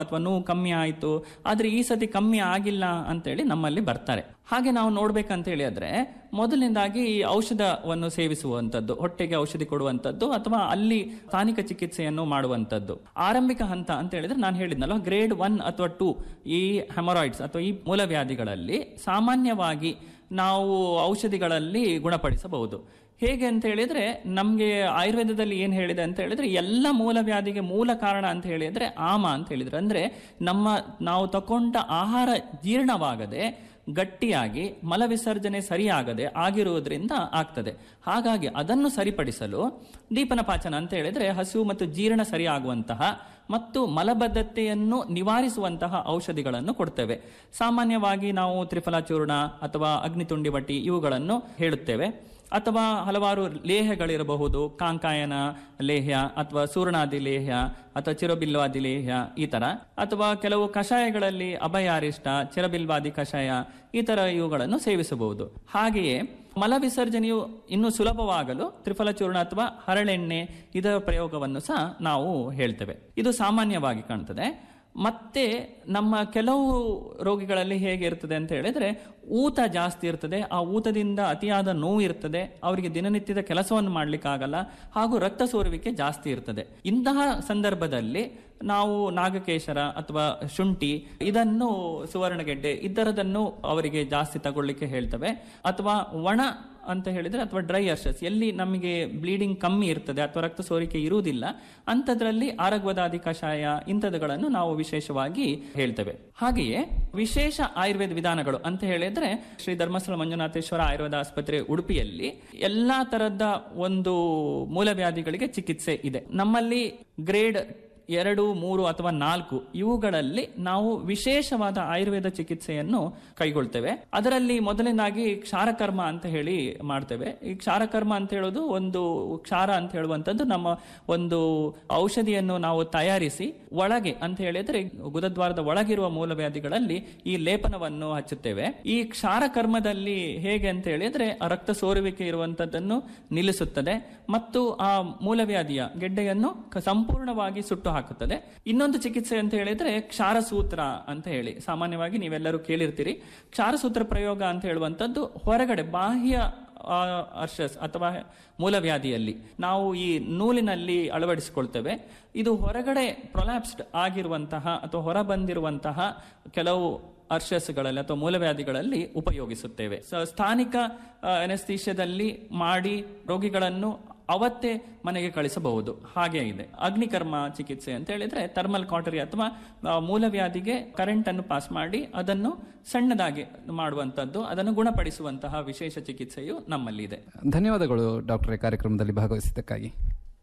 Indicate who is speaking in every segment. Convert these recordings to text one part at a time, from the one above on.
Speaker 1: ಅಥವಾ ನೋವು ಕಮ್ಮಿ ಆಯಿತು ಆದರೆ ಈ ಸತಿ ಕಮ್ಮಿ ಆಗಿಲ್ಲ ಅಂತೇಳಿ ನಮ್ಮಲ್ಲಿ ಬರ್ತಾರೆ ಹಾಗೆ ನಾವು ನೋಡ್ಬೇಕಂತ ಹೇಳಿದ್ರೆ ಮೊದಲನೇದಾಗಿ ಈ ಔಷಧವನ್ನು ಸೇವಿಸುವಂಥದ್ದು ಹೊಟ್ಟೆಗೆ ಔಷಧಿ ಕೊಡುವಂಥದ್ದು ಅಥವಾ ಅಲ್ಲಿ ಸ್ಥಾನಿಕ ಚಿಕಿತ್ಸೆಯನ್ನು ಮಾಡುವಂಥದ್ದು ಆರಂಭಿಕ ಹಂತ ಅಂತ ಹೇಳಿದ್ರೆ ನಾನು ಹೇಳಿದ್ನಲ್ಲ ಗ್ರೇಡ್ ಒನ್ ಅಥವಾ ಟೂ ಈ ಹೆಮರಾಯ್ಡ್ಸ್ ಅಥವಾ ಈ ಮೂಲವ್ಯಾಧಿಗಳಲ್ಲಿ ಸಾಮಾನ್ಯವಾಗಿ ನಾವು ಔಷಧಿಗಳಲ್ಲಿ ಗುಣಪಡಿಸಬಹುದು ಹೇಗೆ ಅಂತ ಹೇಳಿದ್ರೆ ನಮಗೆ ಆಯುರ್ವೇದದಲ್ಲಿ ಏನು ಹೇಳಿದೆ ಅಂತ ಹೇಳಿದ್ರೆ ಎಲ್ಲ ಮೂಲವ್ಯಾಧಿಗೆ ಮೂಲ ಕಾರಣ ಅಂತ ಹೇಳಿದ್ರೆ ಆಮ ಅಂತ ಹೇಳಿದ್ರೆ ಅಂದ್ರೆ ನಮ್ಮ ನಾವು ತಕೊಂಡ ಆಹಾರ ಜೀರ್ಣವಾಗದೆ ಗಟ್ಟಿಯಾಗಿ ಮಲವಿಸರ್ಜನೆ ಸರಿಯಾಗದೆ ಆಗಿರುವುದರಿಂದ ಆಗ್ತದೆ ಹಾಗಾಗಿ ಅದನ್ನು ಸರಿಪಡಿಸಲು ದೀಪನ ಪಾಚನ ಅಂತ ಹೇಳಿದ್ರೆ ಹಸಿವು ಮತ್ತು ಜೀರ್ಣ ಸರಿಯಾಗುವಂತಹ ಮತ್ತು ಮಲಬದ್ಧತೆಯನ್ನು ನಿವಾರಿಸುವಂತಹ ಔಷಧಿಗಳನ್ನು ಕೊಡ್ತೇವೆ ಸಾಮಾನ್ಯವಾಗಿ ನಾವು ತ್ರಿಫಲ ಚೂರ್ಣ ಅಥವಾ ಅಗ್ನಿತುಂಡಿ ಬಟ್ಟಿ ಇವುಗಳನ್ನು ಹೇಳುತ್ತೇವೆ ಅಥವಾ ಹಲವಾರು ಲೇಹಗಳಿರಬಹುದು ಕಾಂಕಾಯನ ಲೇಹ್ಯ ಅಥವಾ ಸೂರ್ಣಾದಿ ಲೇಹ್ಯ ಅಥವಾ ಚಿರಬಿಲ್ವಾದಿ ಲೇಹ್ಯ ಈ ತರ ಅಥವಾ ಕೆಲವು ಕಷಾಯಗಳಲ್ಲಿ ಅಭಯಾರಿಷ್ಟ ಚಿರಬಿಲ್ವಾದಿ ಕಷಾಯ ಈ ತರ ಇವುಗಳನ್ನು ಸೇವಿಸಬಹುದು ಹಾಗೆಯೇ ಮಲ ವಿಸರ್ಜನೆಯು ಇನ್ನೂ ಸುಲಭವಾಗಲು ತ್ರಿಫಲ ಚೂರ್ಣ ಅಥವಾ ಹರಳೆಣ್ಣೆ ಇದರ ಪ್ರಯೋಗವನ್ನು ಸಹ ನಾವು ಹೇಳ್ತೇವೆ ಇದು ಸಾಮಾನ್ಯವಾಗಿ ಕಾಣ್ತದೆ ಮತ್ತೆ ನಮ್ಮ ಕೆಲವು ರೋಗಿಗಳಲ್ಲಿ ಹೇಗೆ ಇರ್ತದೆ ಅಂತ ಹೇಳಿದ್ರೆ ಊತ ಜಾಸ್ತಿ ಇರ್ತದೆ ಆ ಊತದಿಂದ ಅತಿಯಾದ ನೋವು ಇರ್ತದೆ ಅವರಿಗೆ ದಿನನಿತ್ಯದ ಕೆಲಸವನ್ನು ಮಾಡಲಿಕ್ಕಾಗಲ್ಲ ಹಾಗೂ ರಕ್ತ ಸೋರುವಿಕೆ ಜಾಸ್ತಿ ಇರ್ತದೆ ಇಂತಹ ಸಂದರ್ಭದಲ್ಲಿ ನಾವು ನಾಗಕೇಶರ ಅಥವಾ ಶುಂಠಿ ಇದನ್ನು ಸುವರ್ಣಗೆಡ್ಡೆ ಇದರದನ್ನು ಅವರಿಗೆ ಜಾಸ್ತಿ ತಗೊಳ್ಳಿಕ್ಕೆ ಹೇಳ್ತವೆ ಅಥವಾ ಒಣ ಅಂತ ಹೇಳಿದ್ರೆ ಅಥವಾ ಡ್ರೈ ಅರ್ಷಸ್ ಎಲ್ಲಿ ನಮಗೆ ಬ್ಲೀಡಿಂಗ್ ಕಮ್ಮಿ ಇರ್ತದೆ ಅಥವಾ ರಕ್ತ ಸೋರಿಕೆ ಇರುವುದಿಲ್ಲ ಅಂಥದ್ರಲ್ಲಿ ಆರಗ್ವದಾದಿ ಕಷಾಯ ಇಂಥದ್ದುಗಳನ್ನು ನಾವು ವಿಶೇಷವಾಗಿ ಹೇಳ್ತೇವೆ ಹಾಗೆಯೇ ವಿಶೇಷ ಆಯುರ್ವೇದ ವಿಧಾನಗಳು ಅಂತ ಹೇಳಿದ್ರೆ ಶ್ರೀ ಧರ್ಮಸ್ಥಳ ಮಂಜುನಾಥೇಶ್ವರ ಆಯುರ್ವೇದ ಆಸ್ಪತ್ರೆ ಉಡುಪಿಯಲ್ಲಿ ಎಲ್ಲಾ ತರಹದ ಒಂದು ಮೂಲವ್ಯಾಧಿಗಳಿಗೆ ಚಿಕಿತ್ಸೆ ಇದೆ ನಮ್ಮಲ್ಲಿ ಗ್ರೇಡ್ ಎರಡು ಮೂರು ಅಥವಾ ನಾಲ್ಕು ಇವುಗಳಲ್ಲಿ ನಾವು ವಿಶೇಷವಾದ ಆಯುರ್ವೇದ ಚಿಕಿತ್ಸೆಯನ್ನು ಕೈಗೊಳ್ತೇವೆ ಅದರಲ್ಲಿ ಮೊದಲನೇದಾಗಿ ಕ್ಷಾರಕರ್ಮ ಅಂತ ಹೇಳಿ ಮಾಡ್ತೇವೆ ಈ ಕ್ಷಾರಕರ್ಮ ಅಂತ ಹೇಳೋದು ಒಂದು ಕ್ಷಾರ ಅಂತ ಹೇಳುವಂಥದ್ದು ನಮ್ಮ ಒಂದು ಔಷಧಿಯನ್ನು ನಾವು ತಯಾರಿಸಿ ಒಳಗೆ ಅಂತ ಹೇಳಿದ್ರೆ ಗುದದ್ವಾರದ ಒಳಗಿರುವ ಮೂಲವ್ಯಾಧಿಗಳಲ್ಲಿ ಈ ಲೇಪನವನ್ನು ಹಚ್ಚುತ್ತೇವೆ ಈ ಕ್ಷಾರಕರ್ಮದಲ್ಲಿ ಹೇಗೆ ಅಂತ ಹೇಳಿದ್ರೆ ಆ ರಕ್ತ ಸೋರುವಿಕೆ ಇರುವಂತದ್ದನ್ನು ನಿಲ್ಲಿಸುತ್ತದೆ ಮತ್ತು ಆ ಮೂಲವ್ಯಾಧಿಯ ಗೆಡ್ಡೆಯನ್ನು ಕ- ಸಂಪೂರ್ಣವಾಗಿ ಸುಟ್ಟು ಹಾಕುತ್ತದೆ ಇನ್ನೊಂದು ಚಿಕಿತ್ಸೆ ಅಂತ ಹೇಳಿದ್ರೆ ಕ್ಷಾರಸೂತ್ರ ಅಂತ ಹೇಳಿ ಸಾಮಾನ್ಯವಾಗಿ ನೀವೆಲ್ಲರೂ ಕೇಳಿರ್ತೀರಿ ಕ್ಷಾರಸೂತ್ರ ಪ್ರಯೋಗ ಅಂತ ಹೇಳುವಂಥದ್ದು ಹೊರಗಡೆ ಬಾಹ್ಯ ಆ, ಅರ್ಷಸ್ ಅಥವಾ ಮೂಲವ್ಯಾಧಿಯಲ್ಲಿ ನಾವು ಈ ನೂಲಿನಲ್ಲಿ ಅಳವಡಿಸಿಕೊಳ್ತೇವೆ ಇದು ಹೊರಗಡೆ ಪ್ರೊಲ್ಯಾಪ್ಸ್ಡ್ ಆಗಿರುವಂತಹ ಅಥವಾ ಹೊರ ಬಂದಿರುವಂತಹ ಕೆಲವು ಅರ್ಷಸ್ಗಳಲ್ಲಿ ಅಥವಾ ಮೂಲವ್ಯಾಧಿಗಳಲ್ಲಿ ಉಪಯೋಗಿಸುತ್ತೇವೆ ಸ- ಸ್ಥಾನಿಕ ಅನೆಸ್ಥೀಷ್ಯದಲ್ಲಿ ಮಾಡಿ ರೋಗಿಗಳನ್ನು ಅವತ್ತೇ ಮನೆಗೆ ಕಳಿಸಬಹುದು ಹಾಗೆ ಇದೆ ಅಗ್ನಿಕರ್ಮ ಚಿಕಿತ್ಸೆ ಅಂತ ಹೇಳಿದ್ರೆ ಥರ್ಮಲ್ ಕಾಟರಿ ಅಥವಾ ಆ, ಮೂಲವ್ಯಾಧಿಗೆ ಕರೆಂಟ್ ಅನ್ನು ಪಾಸ್ ಮಾಡಿ ಅದನ್ನು ಸಣ್ಣದಾಗಿ ಮಾಡುವಂತದ್ದು ಅದನ್ನು ಗುಣಪಡಿಸುವಂತಹ ವಿಶೇಷ ಚಿಕಿತ್ಸೆಯು ನಮ್ಮಲ್ಲಿದೆ
Speaker 2: ಧನ್ಯವಾದಗಳು ಡಾಕ್ಟರ್ ಕಾರ್ಯಕ್ರಮದಲ್ಲಿ ಭಾಗವಹಿಸಿದ್ದಕ್ಕಾಗಿ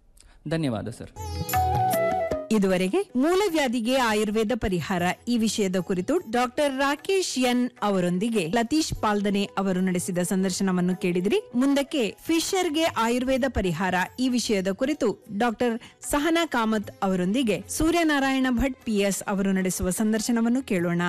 Speaker 1: ಧನ್ಯವಾದ ಸರ್
Speaker 3: ಇದುವರೆಗೆ ಮೂಲವ್ಯಾಧಿಗೆ ಆಯುರ್ವೇದ ಪರಿಹಾರ ಈ ವಿಷಯದ ಕುರಿತು ಡಾಕ್ಟರ್ ರಾಕೇಶ್ ಎನ್ ಅವರೊಂದಿಗೆ ಲತೀಶ್ ಪಾಲ್ದನೆ ಅವರು ನಡೆಸಿದ ಸಂದರ್ಶನವನ್ನು ಕೇಳಿದಿರಿ ಮುಂದಕ್ಕೆ ಫಿಶರ್ಗೆ ಆಯುರ್ವೇದ ಪರಿಹಾರ ಈ ವಿಷಯದ ಕುರಿತು ಡಾಕ್ಟರ್ ಸಹನಾ ಕಾಮತ್ ಅವರೊಂದಿಗೆ ಸೂರ್ಯನಾರಾಯಣ ಭಟ್ ಪಿಎಸ್ ಅವರು ನಡೆಸುವ ಸಂದರ್ಶನವನ್ನು ಕೇಳೋಣ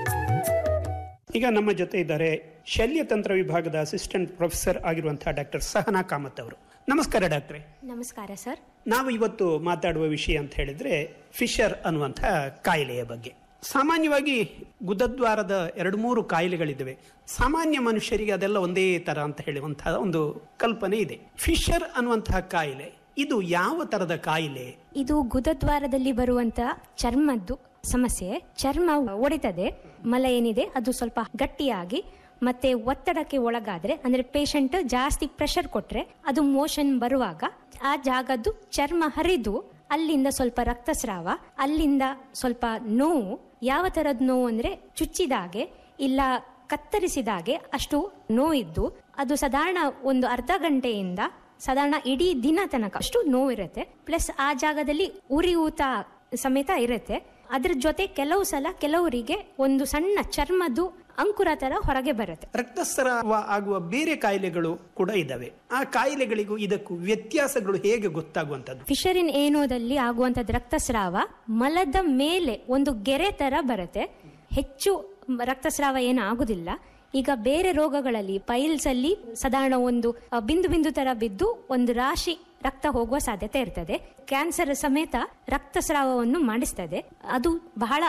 Speaker 4: ಈಗ ನಮ್ಮ ಜೊತೆ ಇದ್ದಾರೆ ಶಲ್ಯತಂತ್ರ ವಿಭಾಗದ ಅಸಿಸ್ಟೆಂಟ್ ಪ್ರೊಫೆಸರ್ ಆಗಿರುವಂತಹ ಡಾಕ್ಟರ್ ಸಹನಾ ಕಾಮತ್ ಅವರು ನಮಸ್ಕಾರ ಡಾಕ್ಟ್ರೆ
Speaker 5: ನಮಸ್ಕಾರ ಸರ್
Speaker 4: ನಾವು ಇವತ್ತು ಮಾತಾಡುವ ವಿಷಯ ಅಂತ ಹೇಳಿದ್ರೆ ಫಿಶರ್ ಅನ್ನುವಂತಹ ಕಾಯಿಲೆಯ ಬಗ್ಗೆ ಸಾಮಾನ್ಯವಾಗಿ ಗುದದ್ವಾರದ ಎರಡು ಮೂರು ಕಾಯಿಲೆಗಳಿದ್ದಾವೆ ಸಾಮಾನ್ಯ ಮನುಷ್ಯರಿಗೆ ಅದೆಲ್ಲ ಒಂದೇ ತರ ಅಂತ ಹೇಳುವಂತಹ ಒಂದು ಕಲ್ಪನೆ ಇದೆ ಫಿಶರ್ ಅನ್ನುವಂತಹ ಕಾಯಿಲೆ ಇದು ಯಾವ ತರದ ಕಾಯಿಲೆ
Speaker 5: ಇದು ಗುದದ್ವಾರದಲ್ಲಿ ಬರುವಂತ ಚರ್ಮದ್ದು ಸಮಸ್ಯೆ ಚರ್ಮ ಒಡೆತದೆ ಮಲ ಏನಿದೆ ಅದು ಸ್ವಲ್ಪ ಗಟ್ಟಿಯಾಗಿ ಮತ್ತೆ ಒತ್ತಡಕ್ಕೆ ಒಳಗಾದ್ರೆ ಅಂದ್ರೆ ಪೇಷಂಟ್ ಜಾಸ್ತಿ ಪ್ರೆಷರ್ ಕೊಟ್ರೆ ಅದು ಮೋಷನ್ ಬರುವಾಗ ಆ ಜಾಗದ್ದು ಚರ್ಮ ಹರಿದು ಅಲ್ಲಿಂದ ಸ್ವಲ್ಪ ರಕ್ತಸ್ರಾವ ಅಲ್ಲಿಂದ ಸ್ವಲ್ಪ ನೋವು ಯಾವ ತರದ್ ನೋವು ಅಂದ್ರೆ ಚುಚ್ಚಿದಾಗೆ ಇಲ್ಲ ಕತ್ತರಿಸಿದಾಗೆ ಅಷ್ಟು ನೋವಿದ್ದು ಅದು ಸಾಧಾರಣ ಒಂದು ಅರ್ಧ ಗಂಟೆಯಿಂದ ಸಾಧಾರಣ ಇಡೀ ದಿನ ತನಕ ಅಷ್ಟು ನೋವಿರುತ್ತೆ ಪ್ಲಸ್ ಆ ಜಾಗದಲ್ಲಿ ಉರಿಯೂತ ಸಮೇತ ಇರುತ್ತೆ ಅದ್ರ ಜೊತೆ ಕೆಲವು ಸಲ ಕೆಲವರಿಗೆ ಒಂದು ಸಣ್ಣ ಚರ್ಮದ್ದು ಅಂಕುರ ತರ ಹೊರಗೆ ಬರುತ್ತೆ
Speaker 4: ರಕ್ತಸ್ರಾವ ಆಗುವ ಬೇರೆ ಕಾಯಿಲೆಗಳು ಕೂಡ ಇದ್ದಾವೆ ಆ ಕಾಯಿಲೆಗಳಿಗೂ ಇದಕ್ಕೂ ವ್ಯತ್ಯಾಸಗಳು ಹೇಗೆ ಗೊತ್ತಾಗುವಂಥದ್ದು
Speaker 5: ಫಿಶರಿನ್ ಏನೋದಲ್ಲಿ ಆಗುವಂತದ್ದು ರಕ್ತಸ್ರಾವ ಮಲದ ಮೇಲೆ ಒಂದು ಗೆರೆ ತರ ಬರುತ್ತೆ ಹೆಚ್ಚು ರಕ್ತಸ್ರಾವ ಏನು ಆಗುದಿಲ್ಲ ಈಗ ಬೇರೆ ರೋಗಗಳಲ್ಲಿ ಪೈಲ್ಸ್ ಅಲ್ಲಿ ಸಾಧಾರಣ ಒಂದು ಆ, ಬಿಂದು ಬಿಂದು ತರ ಬಿದ್ದು ಒಂದು ರಾಶಿ ರಕ್ತ ಹೋಗುವ ಸಾಧ್ಯತೆ ಇರ್ತದೆ ಕ್ಯಾನ್ಸರ್ ಸಮೇತ ರಕ್ತಸ್ರಾವವನ್ನು ಮಾಡಿಸ್ತದೆ ಅದು ಬಹಳ